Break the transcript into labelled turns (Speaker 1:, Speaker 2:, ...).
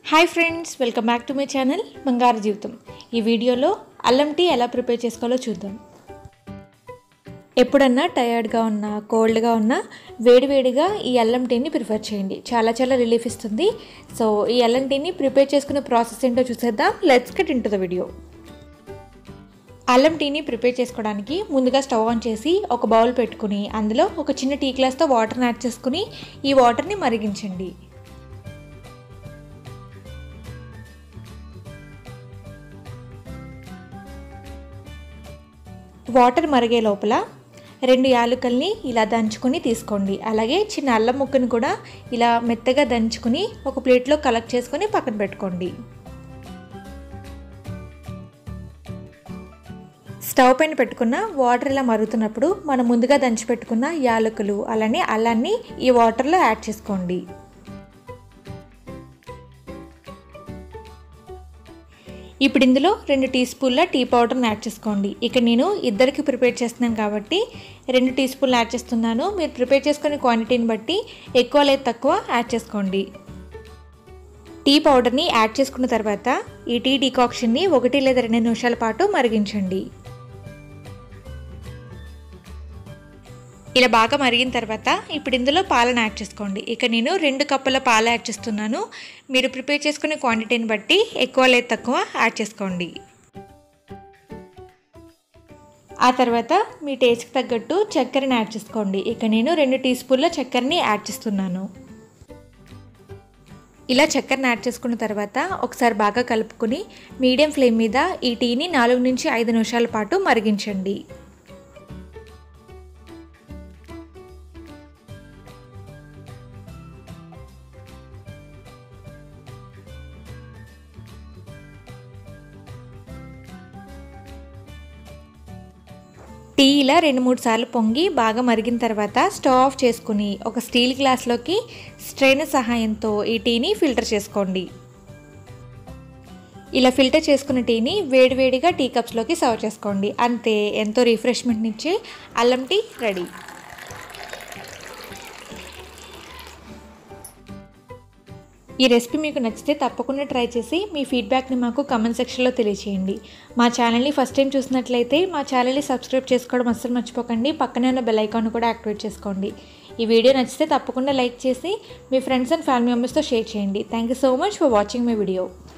Speaker 1: hi friends welcome back to my channel బంగారు జీవితం ఈ వీడియోలో అల్లం టీ ఎలా ప్రిపేర్ చేసుకోవాలో చూద్దాం ఎప్పుడన్నా టయర్డ్గా ఉన్నా కోల్డ్గా ఉన్నా వేడివేడిగా ఈ అల్లం టీని ప్రిఫర్ చేయండి చాలా చాలా రిలీఫ్ ఇస్తుంది సో ఈ అల్లం టీని ప్రిపేర్ చేసుకునే ప్రాసెస్ ఏంటో చూసేద్దాం let's get into the video అల్లం టీని ప్రిపేర్ చేసుకోవడానికి ముందుగా స్టవ్ ఆన్ చేసి ఒక బౌల్ పెట్టుకుని అందులో ఒక చిన్న టీ గ్లాస్తో వాటర్ని యాడ్ చేసుకుని ఈ వాటర్ని మరిగించండి వాటర్ మరిగే లోపల రెండు యాలకుల్ని ఇలా దంచుకొని తీసుకోండి అలాగే చిన్న అల్లం ముక్కను కూడా ఇలా మెత్తగా దంచుకొని ఒక ప్లేట్లో కలెక్ట్ చేసుకొని పక్కన పెట్టుకోండి స్టవ్ పైన పెట్టుకున్న వాటర్ ఇలా మరుగుతున్నప్పుడు మనం ముందుగా దంచి పెట్టుకున్న యాలకులు అలానే అల్లాన్ని ఈ వాటర్లో యాడ్ చేసుకోండి ఇప్పుడు ఇందులో రెండు టీ స్పూన్ల టీ పౌడర్ని యాడ్ చేసుకోండి ఇక నేను ఇద్దరికి ప్రిపేర్ చేస్తున్నాను కాబట్టి రెండు టీ స్పూన్లు యాడ్ చేస్తున్నాను మీరు ప్రిపేర్ చేసుకునే క్వాంటిటీని బట్టి ఎక్కువ లేదు తక్కువ యాడ్ చేసుకోండి టీ పౌడర్ని యాడ్ చేసుకున్న తర్వాత ఈ టీ డికాక్షన్ని ఒకటి లేదా రెండు నిమిషాల పాటు మరిగించండి ఇలా బాగా మరిగిన తర్వాత ఇప్పుడు ఇందులో పాలను యాడ్ చేసుకోండి ఇక నేను రెండు కప్పుల పాలు యాడ్ చేస్తున్నాను మీరు ప్రిపేర్ చేసుకునే క్వాంటిటీని బట్టి ఎక్కువ లేదు తక్కువ యాడ్ చేసుకోండి ఆ తర్వాత మీ టేస్ట్కి తగ్గట్టు చక్కెరని యాడ్ చేసుకోండి ఇక నేను రెండు టీ స్పూన్ల చక్కెరని యాడ్ చేస్తున్నాను ఇలా చక్కెరని యాడ్ చేసుకున్న తర్వాత ఒకసారి బాగా కలుపుకొని మీడియం ఫ్లేమ్ మీద ఈ టీని నాలుగు నుంచి ఐదు నిమిషాల పాటు మరిగించండి టీ ఇలా రెండు మూడు సార్లు పొంగి బాగా మరిగిన తర్వాత స్టవ్ ఆఫ్ చేసుకుని ఒక స్టీల్ గ్లాస్లోకి స్ట్రైనర్ సహాయంతో ఈ టీని ఫిల్టర్ చేసుకోండి ఇలా ఫిల్టర్ చేసుకున్న టీని వేడివేడిగా టీ కప్స్లోకి సర్వ్ చేసుకోండి అంతే ఎంతో రిఫ్రెష్మెంట్నిచ్చే అల్లం టీ రెడీ ఈ రెసిపీ మీకు నచ్చితే తప్పకుండా ట్రై చేసి మీ ఫీడ్బ్యాక్ని మాకు కమెంట్ సెక్షన్లో తెలియచేయండి మా ఛానల్ని ఫస్ట్ టైం చూసినట్లయితే మా ఛానల్ని సబ్స్క్రైబ్ చేసుకోవడం అస్సలు మర్చిపోకండి పక్కనే ఉన్న బెల్ ఐకాన్ కూడా యాక్టివేట్ చేసుకోండి ఈ వీడియో నచ్చితే తప్పకుండా లైక్ చేసి మీ ఫ్రెండ్స్ అండ్ ఫ్యామిలీ మెంబర్స్తో షేర్ చేయండి thank you so much for watching my video